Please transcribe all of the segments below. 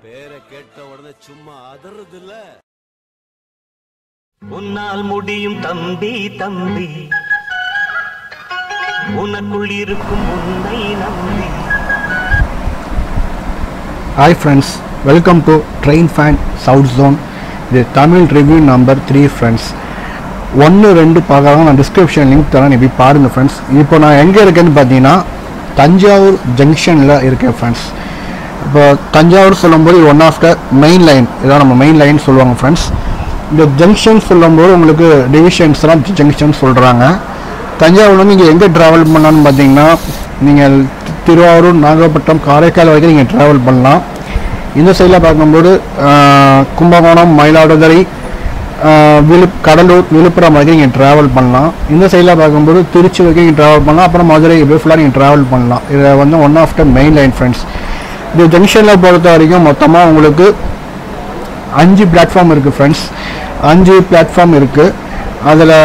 பேரை கேட்ட உடனே சும்மா அதறது இல்ல உன்னால் முடியும் தம்பி தம்பி உனக்குள் இருக்கும் உன்னை நம்பி hi friends welcome to train fan south zone இது Tamil review number three friends ஒன்று ரெண்டு பார்க்கலாம் நான் டிஸ்கிரிப்ஷன் லிங்க் தரேன் நீ போய் பாருங்கள் ஃப்ரெண்ட்ஸ் இப்போ நான் எங்கே இருக்கேன்னு பார்த்தீங்கன்னா தஞ்சாவூர் ஜங்ஷனில் இருக்கேன் ஃப்ரெண்ட்ஸ் இப்போ தஞ்சாவூர் சொல்லும்போது one of the main line இதான் நம்ம மெயின் லைன் சொல்லுவாங்க ஃப்ரெண்ட்ஸ் இந்த ஜங்ஷன் சொல்லும்போது உங்களுக்கு டிவிஷன்ஸ்லாம் ஜங்ஷன் சொல்கிறாங்க தஞ்சாவூர்ல நீங்கள் எங்கே ட்ராவல் பண்ணலான்னு பார்த்தீங்கன்னா நீங்கள் திருவாரூர் நாகப்பட்டினம் காரைக்கால் வரைக்கும் நீங்கள் ட்ராவல் பண்ணலாம் இந்த சைடில் பார்க்கும்போது ஆஹ், கும்பகோணம் மயிலாடுதுறை ஆஹ், விழுப் கடலூர் விழுப்புரம் வரைக்கும் நீங்கள் ட்ராவல் பண்ணலாம் இந்த சைடில் பார்க்கும்போது திருச்சி வரைக்கும் நீங்கள் ட்ராவல் பண்ணலாம் அப்புறம் மதுரை இப்படி ஃபுல்லாக நீங்கள் ட்ராவல் பண்ணலாம் இது வந்து one of the main line friends இது ஜங்ஷனில் பொறுத்த வரைக்கும் மொத்தமாக உங்களுக்கு அஞ்சு பிளாட்ஃபார்ம் இருக்குது ஃப்ரெண்ட்ஸ் அஞ்சு பிளாட்ஃபார்ம் இருக்குது அதில்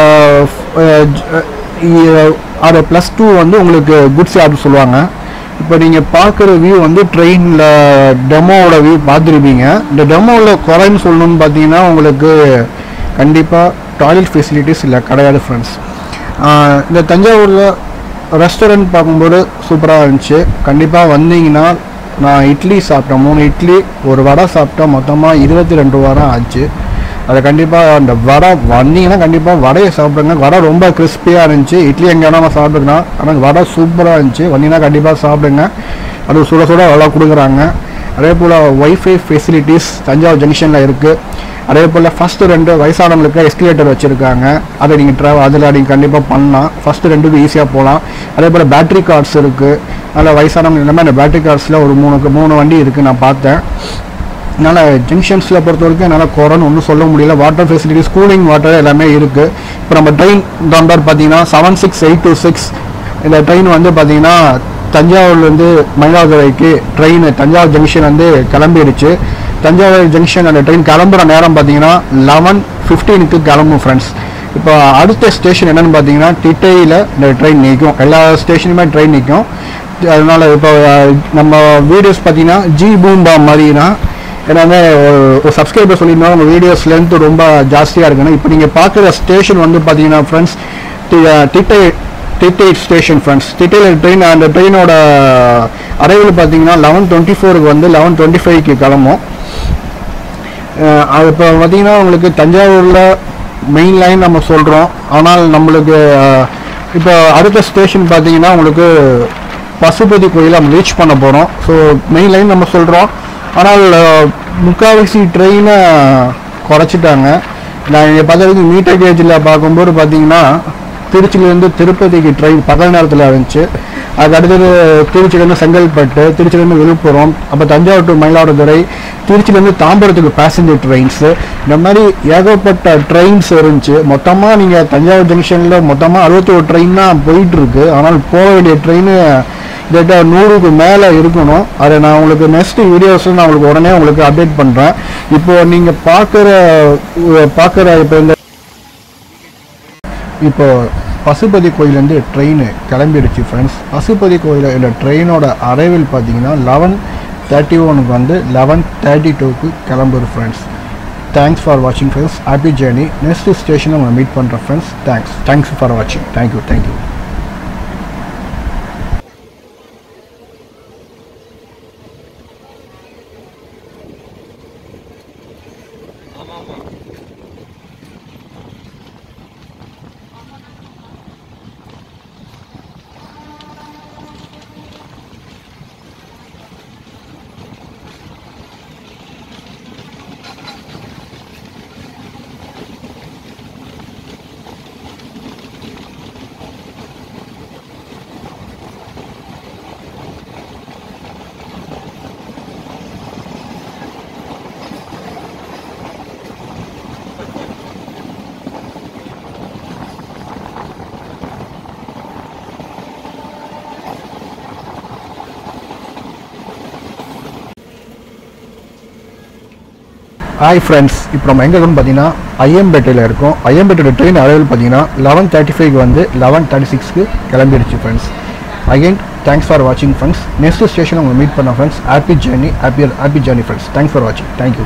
அது ப்ளஸ் டூ வந்து உங்களுக்கு குட்ஸ் யார்டு சொல்லுவாங்க இப்போ நீங்கள் பார்க்குற வியூ வந்து ட்ரெயினில் டெமோவோட வியூ பார்த்துருப்பீங்க இந்த டெமோவில் குறைன்னு சொல்லணும்னு பார்த்தீங்கன்னா உங்களுக்கு கண்டிப்பாக டாய்லெட் ஃபெசிலிட்டிஸ் இல்லை கிடையாது ஃப்ரெண்ட்ஸ் இந்த தஞ்சாவூரில் ரெஸ்டாரண்ட் பார்க்கும்போது சூப்பராக இருந்துச்சு கண்டிப்பாக வந்தீங்கன்னா நான் இட்லி சாப்பிட்டேன் மூணு இட்லி ஒரு வடை சாப்பிட்டேன் மொத்தமாக இருபத்தி ரெண்டு வாரம் ஆச்சு அதை கண்டிப்பாக அந்த வடை வந்தீங்கன்னா கண்டிப்பாக வடையை சாப்பிடுங்க வடை ரொம்ப கிறிஸ்பியாக இருந்துச்சு இட்லி எங்கே வேணால் சாப்பிட்டுக்கலாம் ஆனால் வடை சூப்பராக இருந்துச்சு வந்தீங்கன்னா கண்டிப்பாக சாப்பிடுங்க அது சுட சுட நல்லா கொடுக்குறாங்க அதே போல் ஒய்ஃபை ஃபெசிலிட்டிஸ் தஞ்சாவூர் ஜங்ஷனில் இருக்குது அதே போல் ஃபஸ்ட்டு ரெண்டு வயசானவங்களுக்கு எஸ்கலேட்டர் வச்சுருக்காங்க அதை நீங்கள் ட்ராவல் அதில் நீங்கள் கண்டிப்பாக பண்ணலாம் ஃபஸ்ட்டு ரெண்டுக்கு ஈஸியாக போகலாம் அதே போல் பேட்டரி கார்ட்ஸ் இருக்குது அதில் வயசானவங்க இந்த மாதிரி அந்த பேட்டரி கார்ட்ஸில் ஒரு மூணு மூணு வண்டி இருக்குது நான் பார்த்தேன் அதனால் ஜங்ஷன்ஸில் பொறுத்த வரைக்கும் என்னால் குறைன்னு ஒன்றும் சொல்ல முடியல வாட்டர் ஃபெசிலிட்டிஸ் கூலிங் வாட்டர் எல்லாமே இருக்குது இப்போ நம்ம ட்ரெயின் நம்பர் பார்த்தீங்கன்னா seven six eight two six இந்த ட்ரெயின் வந்து பார்த்தீங்கன்னா தஞ்சாவூர்லேருந்து மயிலாடுதுறைக்கு ட்ரெயின் தஞ்சாவூர் ஜங்ஷன் வந்து கிளம்பிடுச்சு தஞ்சாவூர் ஜங்ஷன் அந்த ட்ரெயின் கிளம்புற நேரம் பார்த்தீங்கன்னா லெவன் ஃபிஃப்டீனுக்கு கிளம்பும் ஃப்ரெண்ட்ஸ் இப்போ அடுத்த ஸ்டேஷன் என்னன்னு பார்த்தீங்கன்னா டிட்டையில் இந்த ட்ரெயின் நிற்கும் எல்லா ஸ்டேஷனுமே ட்ரெயின் நிற்கும் அதனால் இப்போ அஹ், நம்ம வீடியோஸ் பார்த்தீங்கன்னா ஜி பூம்பா மாதிரினா எல்லாமே ஒரு- ஒரு சப்ஸ்கிரைபர் சொல்லியிருந்தோம் உங்கள் வீடியோஸ் லென்த் ரொம்ப ஜாஸ்தியாக இருக்குன்னு இப்போ நீங்கள் பார்க்குற ஸ்டேஷன் வந்து பார்த்தீங்கன்னா friends Thittai Thittai station friends டிட்டையில் ட்ரெயின் அந்த ட்ரெயினோட அரைவில் பார்த்தீங்கன்னா லெவன் டுவெண்ட்டி ஃபோருக்கு வந்து லெவன் டுவெண்ட்டி ஃபைவ்க்கு கிளம்பும் அஹ் அது இப்போ பார்த்தீங்கன்னா உங்களுக்கு தஞ்சாவூரில் மெயின் லைன் நம்ம சொல்கிறோம் ஆனால் நம்மளுக்கு அஹ், இப்போ அடுத்த ஸ்டேஷன் பார்த்தீங்கன்னா உங்களுக்கு பசுபதி கோயில் நம்ம ரீச் பண்ண போகிறோம் ஸோ மெயின் லைன் நம்ம சொல்கிறோம் ஆனால் அஹ், முக்காவாசி ட்ரெயினை குறைச்சிட்டாங்க நான் இங்கே பார்த்ததுக்கு மீட்டர் கேஜில் பார்க்கும்போது பார்த்தீங்கன்னா திருச்சியிலேருந்து திருப்பதிக்கு ட்ரெயின் பகல் நேரத்தில் இருந்துச்சு அதுக்கு அடுத்தது திருச்சியிலேருந்து செங்கல்பட்டு திருச்சியிலேருந்து விழுப்புரம் அப்போ தஞ்சாவூர் டு மயிலாடுதுறை திருச்சியிலேருந்து தாம்பரத்துக்கு பேசஞ்சர் ட்ரெயின்ஸு இந்த மாதிரி ஏகப்பட்ட ட்ரெயின்ஸ் இருந்துச்சு மொத்தமாக நீங்கள் தஞ்சாவூர் ஜங்ஷனில் மொத்தமாக அறுபத்தோரு ட்ரெயின் தான் போயிட்டுருக்கு ஆனால் போக வேண்டிய ட்ரெயின் கிட்ட நூறுக்கு மேலே இருக்கணும் அதை நான் உங்களுக்கு நெக்ஸ்ட் வீடியோஸில் நான் உங்களுக்கு உடனே உங்களுக்கு அப்டேட் பண்ணுறேன் இப்போ நீங்கள் பார்க்குற பார்க்குற இப்போ இந்த இப்போ பசுபதி கோயிலேருந்து ட்ரெயின் கிளம்பிடுச்சு ஃப்ரெண்ட்ஸ் பசுபதி கோயில் இந்த ட்ரெயினோட அரைவில் பார்த்தீங்கன்னா லெவன் தேர்ட்டி ஒனுக்கு வந்து லெவன் தேர்ட்டி டூக்கு கிளம்புது ஃப்ரெண்ட்ஸ் தேங்க்ஸ் ஃபார் வாட்சிங் ஃப்ரெண்ட்ஸ் ஹாப்பி ஜேர்னி நெக்ஸ்ட் ஸ்டேஷனில் உங்களை மீட் பண்ணுறேன் ஃப்ரெண்ட்ஸ் தேங்க்ஸ் தேங்க்ஸ் ஃபார் வாட்சிங் தேங்க்யூ தேங்க்யூ ஹாய் ஃப்ரெண்ட்ஸ் இப்போ நம்ம எங்கே இருக்கோம்னு பார்த்தீங்கன்னா ஐஎம்பேட்டையில் இருக்கோம் ஐஎம்பேட்டையோட ட்ரெயின் அரைவல் பார்த்தீங்கன்னா லெவன் தேர்ட்டி ஃபைவ்க்கு வந்து லெவன் தேர்ட்டி சிக்ஸ்க்கு கிளம்பிடுச்சு ஃப்ரெண்ட்ஸ் அகைன் தேங்க்ஸ் ஃபார் வாட்சிங் ஃப்ரெண்ட்ஸ் நெக்ஸ்ட் ஸ்டேஷன் உங்களை மீட் பண்ண friends happy journey happy happy journey friends thanks for வாட்சிங் தேங்க்யூ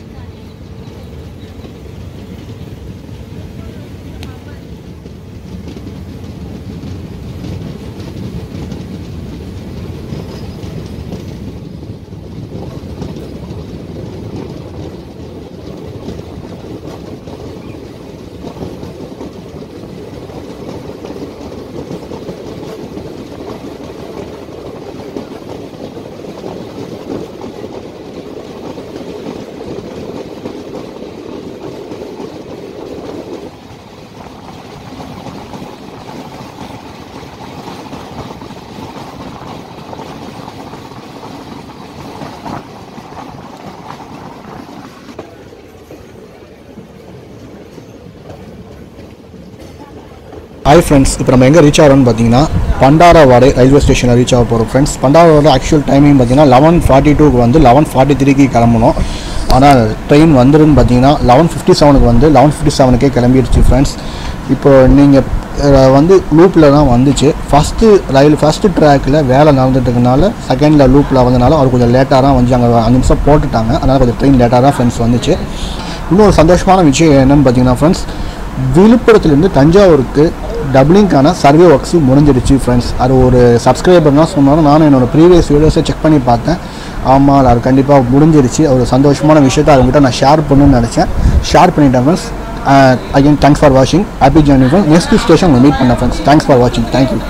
ஹாய் ஃப்ரெண்ட்ஸ் இப்போ நம்ம எங்கே ரீச் ஆகிறோம்னு பார்த்தீங்கன்னா பண்டாரவாடை ரயில்வே ஸ்டேஷனில் ரீச் ஆக போகிறோம் ஃப்ரெண்ட்ஸ் பண்டாரவாடை ஆக்சுவல் டைமிங் பார்த்தீங்கன்னா லெவன் ஃபார்ட்டி டூக்கு வந்து லெவன் ஃபார்ட்டி த்ரீக்கு கிளம்பணும் ஆனால் ட்ரெயின் வந்துருன்னு பார்த்தீங்கன்னா லெவன் ஃபிஃப்டி செவனுக்கு வந்து லெவன் ஃபிஃப்டி செவனுக்கே கிளம்பிடுச்சு ஃப்ரெண்ட்ஸ் இப்போ நீங்கள் வந்து லூப்பில் தான் வந்துச்சு ஃபஸ்ட்டு ரயில் ஃபஸ்ட்டு ட்ராக்கில் வேலை நடந்துட்டுருக்கனால செகண்டில் லூப்பில் வந்தனால அவர் கொஞ்சம் லேட்டாக தான் வந்து அங்கே அஞ்சு நிமிஷம் போட்டுட்டாங்க அதனால் கொஞ்சம் ட்ரெயின் லேட்டாக தான் ஃப்ரெண்ட்ஸ் வந்துச்சு இன்னொரு சந்தோஷமான விஷயம் என்னன்னு பார்த்தீங்கன்னா ஃப்ரெண்ட்ஸ் விழுப்புரத்துலேருந்து தஞ்சாவூருக்கு டபுளிங்கான சர்வே ஒர்க்ஸ் முடிஞ்சிடுச்சு ஃப்ரெண்ட்ஸ் அது ஒரு சப்ஸ்கிரைபர் தான் சொன்னாலும் நானும் என்னோட ப்ரீவியஸ் வீடியோஸை செக் பண்ணி பார்த்தேன் ஆமாம் அது கண்டிப்பாக முடிஞ்சிடுச்சு ஒரு சந்தோஷமான விஷயத்தை அவங்ககிட்ட நான் ஷேர் பண்ணணும்னு நினச்சேன் ஷேர் பண்ணிட்டேன் ஃப்ரெண்ட்ஸ் அகைன் தேங்க்ஸ் ஃபார் வாட்சிங் happy journey friends next station உங்களை மீட் பண்ணேன் ஃப்ரெண்ட்ஸ் தேங்க்ஸ் ஃபார் வாட்சிங் தேங்க்யூ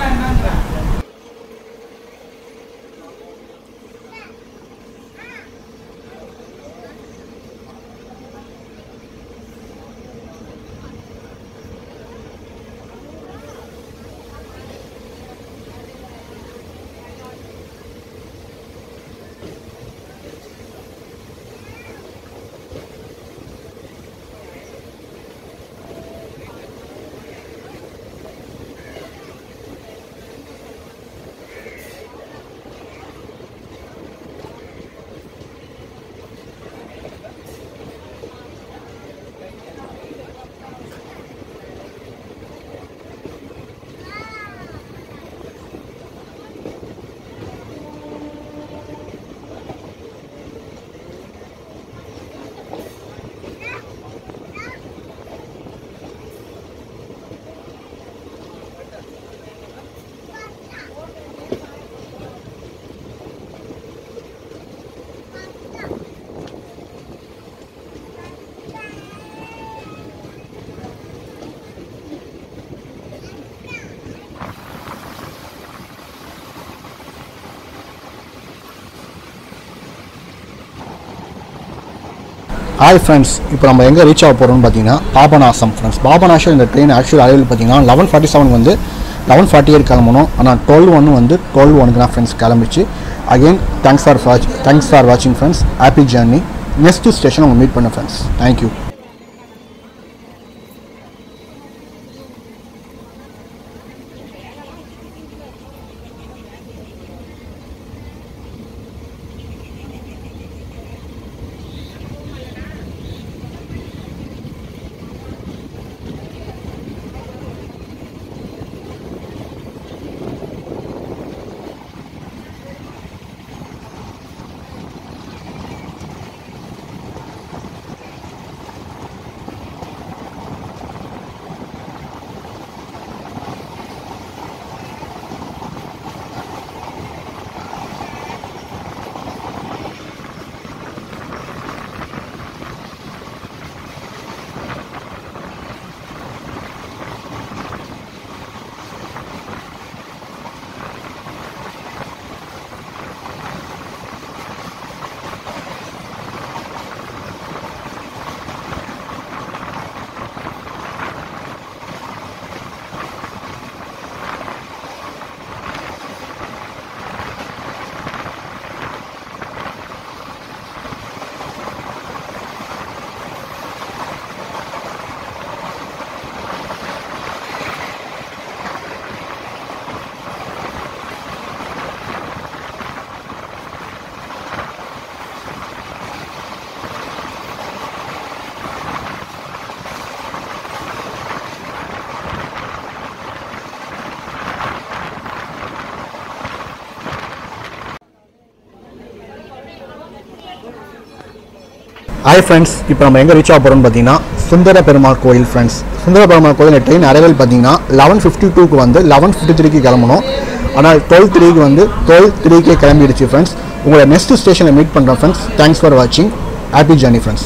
ஹாய் ஃப்ரெண்ட்ஸ் இப்போ நம்ம எங்கே ரீச் ஆக போகிறோம்னு பார்த்தீங்கன்னா பாபநாசம் ஃப்ரெண்ட்ஸ் பாபநாசம் இந்த ட்ரெயின் ஆக்சுவல் அவைல் பார்த்தீங்கன்னா லெவன் ஃபார்ட்டி செவன் வந்து லெவன் ஃபார்ட்டி எயிட் கிளம்பணும் ஆனால் டுவெல் ஒன்று வந்து டுவெல் ஒனுக்கு தான் ஃப்ரெண்ட்ஸ் கிளம்பிச்சு again thanks for watch thanks for வாட்சிங் friends happy journey next station உங்களை மீட் பண்ண ஃப்ரெண்ட்ஸ் தேங்க்யூ ஹாய் ஃப்ரெண்ட்ஸ் இப்போ நம்ம எங்கே ரீச் ஆக போகிறோம்னு பார்த்தீங்கன்னா சுந்தர பெருமாள் கோயில் friends Sundara Perumal Koil train arrival பார்த்தீங்கன்னா லெவன் ஃபிஃப்டி டூக்கு வந்து லெவன் ஃபிஃப்டி த்ரீக்கு கிளம்பணும் ஆனால் டுவெல் த்ரீக்கு வந்து டுவெல் த்ரீக்கே கிளம்பிடுச்சு ஃப்ரெண்ட்ஸ் உங்களை நெக்ஸ்ட் ஸ்டேஷனில் மீட் பண்ணுறோம் ஃப்ரெண்ட்ஸ் தேங்க்ஸ் ஃபார் வாட்சிங் ஹாப்பி ஜர்னி ஃப்ரெண்ட்ஸ்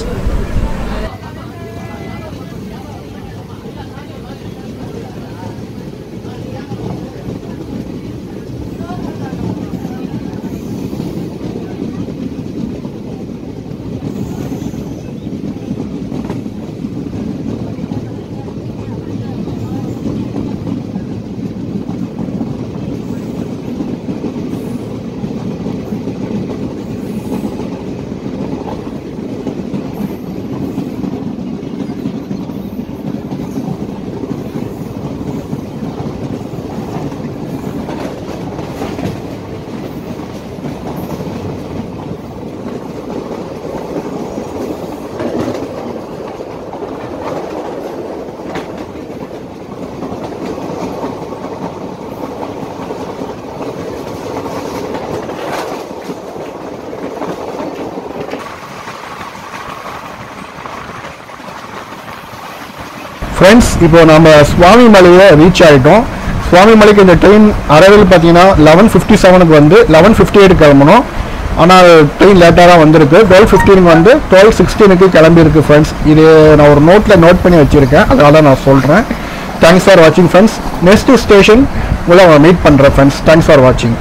ஃப்ரெண்ட்ஸ் இப்போ நம்ம சுவாமி மலையை ரீச் ஆகிட்டோம் சுவாமி மலைக்கு இந்த ட்ரெயின் அரைவில் பார்த்தீங்கன்னா லெவன் ஃபிஃப்டி செவனுக்கு வந்து லெவன் ஃபிஃப்டி எயிட் கிளம்பணும் ஆனால் ட்ரெயின் லேட்டாக தான் வந்திருக்கு டுவெல் ஃபிஃப்டீனுக்கு வந்து டுவெல் சிக்ஸ்டீனுக்கு கிளம்பியிருக்கு ஃப்ரெண்ட்ஸ் இது நான் ஒரு நோட்டில் நோட் பண்ணி வச்சுருக்கேன் அதனால நான் சொல்கிறேன் தேங்க்ஸ் ஃபார் வாட்சிங் ஃப்ரெண்ட்ஸ் நெக்ஸ்ட் ஸ்டேஷன் உங்களை மீட் பண்ணுறேன் ஃப்ரெண்ட்ஸ் தேங்க்ஸ் ஃபார் வாட்சிங்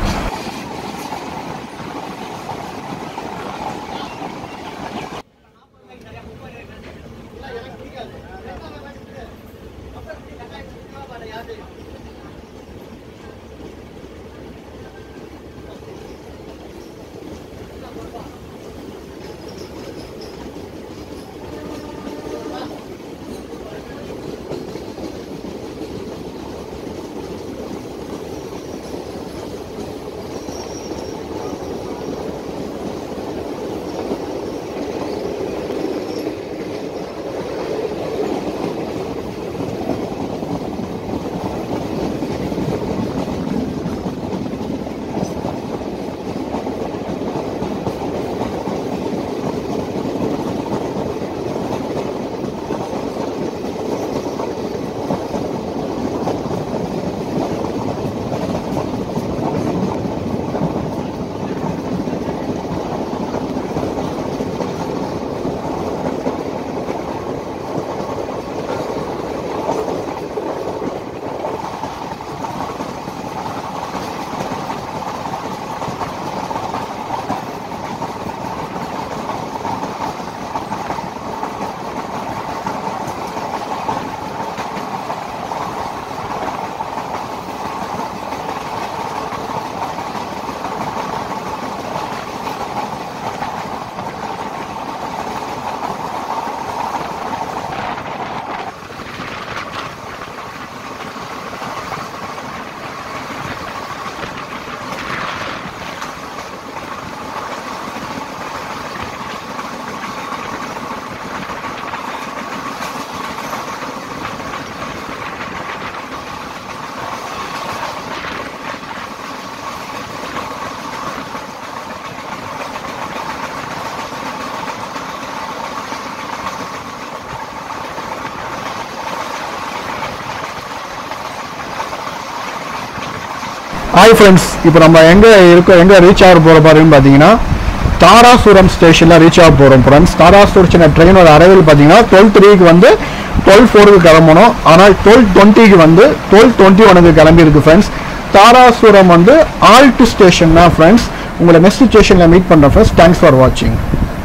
ஹாய் ஃப்ரெண்ட்ஸ் இப்போ நம்ம எங்கே இருக்கோம் எங்கே ரீச் ஆக போகிற பாருன்னு பார்த்தீங்கன்னா தாராசுரம் ஸ்டேஷனில் ரீச் ஆக போகிறோம் ஃப்ரெண்ட்ஸ் தாராசுரம் சின்ன ட்ரெயினோட அரைவல் பார்த்தீங்கன்னா டுவெல் த்ரீக்கு வந்து டுவெல் ஃபோருக்கு கிளம்பணும் ஆனால் டுவெல் டுவெண்ட்டிக்கு வந்து டுவெல் டுவெண்ட்டி ஒனுக்கு கிளம்பியிருக்கு ஃப்ரெண்ட்ஸ் தாராசுரம் வந்து ஆல்ட் ஸ்டேஷன் தான் ஃப்ரெண்ட்ஸ் உங்களை நெக்ஸ்ட் ஸ்டேஷனில் மீட் பண்ணுறேன் ஃப்ரெண்ட்ஸ் தேங்க்ஸ் ஃபார் வாட்சிங்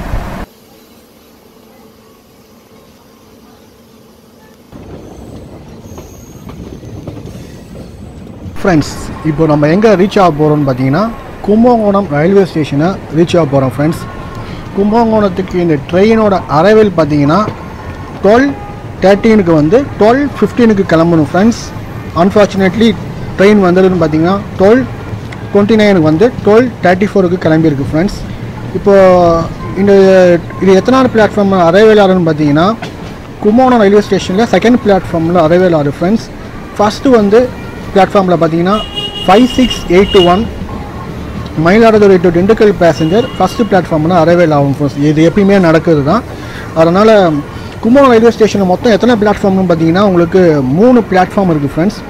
ஃப்ரெண்ட்ஸ் இப்போ நம்ம எங்கே ரீச் ஆக போகிறோம்னு பார்த்தீங்கன்னா கும்பகோணம் ரயில்வே ஸ்டேஷனை ரீச் ஆக போகிறோம் ஃப்ரெண்ட்ஸ் கும்பகோணத்துக்கு இந்த ட்ரெயினோட அரைவல் பார்த்தீங்கன்னா டுவெல் தேர்ட்டீனுக்கு வந்து டுவெல் ஃபிஃப்டீனுக்கு கிளம்பணும் ஃப்ரெண்ட்ஸ் அன்ஃபார்ச்சுனேட்லி ட்ரெயின் வந்ததுன்னு பார்த்தீங்கன்னா டுவெல் டுவெண்ட்டி நைனுக்கு வந்து டுவெல் தேர்ட்டி ஃபோருக்கு கிளம்பியிருக்கு ஃப்ரெண்ட்ஸ் இப்போ இந்த இது எத்தனாவது பிளாட்ஃபார்ம் அரைவேல் ஆகுதுன்னு பார்த்தீங்கன்னா கும்பகோணம் ரயில்வே ஸ்டேஷனில் செகண்ட் பிளாட்ஃபார்மில் அரைவேல் ஆகுது ஃப்ரெண்ட்ஸ் ஃபஸ்ட்டு வந்து பிளாட்ஃபார்மில் பார்த்தீங்கன்னா five six eight one Mayiladuthurai to Dindigul passenger first பிளாட்ஃபார்ம்னா அரைவேல் ஆகும் ஃப்ரெண்ட்ஸ் இது எப்பயுமே நடக்குது தான் அதனால் கும்பகோணம் ரயில்வே ஸ்டேஷனில் மொத்தம் எத்தனை பிளாட்ஃபார்ம்னு பார்த்தீங்கன்னா உங்களுக்கு மூணு பிளாட்ஃபார்ம் இருக்குது ஃப்ரெண்ட்ஸ்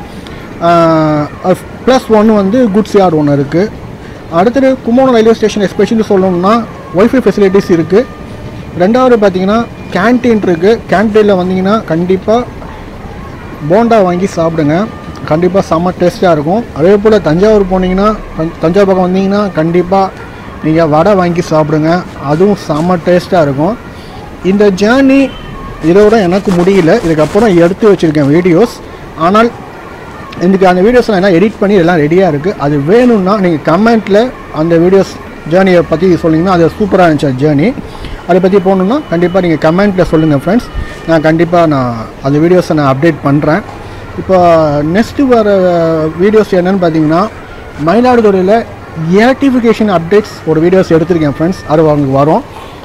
ப்ளஸ் ஒன்று வந்து குட்ஸ் யார்டு ஒன்று இருக்குது அடுத்தது கும்பகோணம் ரயில்வே ஸ்டேஷன் எஸ்பெஷலி சொல்லணும்னா ஒய்ஃபை ஃபெசிலிட்டிஸ் இருக்குது ரெண்டாவது பார்த்தீங்கன்னா கேன்டீன் இருக்குது கேன்டீனில் வந்தீங்கன்னா கண்டிப்பாக போண்டா வாங்கி சாப்பிடுங்க கண்டிப்பாக செம்ம டேஸ்ட்டாக இருக்கும் அதே போல் தஞ்சாவூர் போனீங்கன்னா தஞ்- தஞ்சாவூர் பக்கம் வந்தீங்கன்னா கண்டிப்பாக நீங்கள் வடை வாங்கி சாப்பிடுங்க அதுவும் செம்ம டேஸ்ட்டாக இருக்கும் இந்த ஜேர்னி இதோட எனக்கு முடியல இதுக்கப்புறம் எடுத்து வச்சுருக்கேன் வீடியோஸ் ஆனால் எனக்கு அந்த வீடியோஸ்லாம் எல்லாம் எடிட் பண்ணி எல்லாம் ரெடியாக இருக்குது அது வேணும்னா நீங்கள் கமெண்ட்டில் அந்த வீடியோஸ் ஜேர்னியை பற்றி சொன்னீங்கன்னா அது சூப்பராக இருந்துச்சு ஜேர்னி அதை பற்றி போகணுன்னா கண்டிப்பாக நீங்கள் கமெண்ட்டில் சொல்லுங்கள் ஃப்ரெண்ட்ஸ் நான் கண்டிப்பாக நான் அந்த வீடியோஸை நான் அப்டேட் பண்ணுறேன் இப்போ நெக்ஸ்ட்டு வர வீடியோஸ் என்னன்னு பார்த்தீங்கன்னா மயிலாடுதுறையில் எலக்ட்ரிஃபிகேஷன் அப்டேட்ஸ் ஒரு வீடியோஸ் எடுத்திருக்கேன் ஃப்ரெண்ட்ஸ் அது உங்களுக்கு வரும்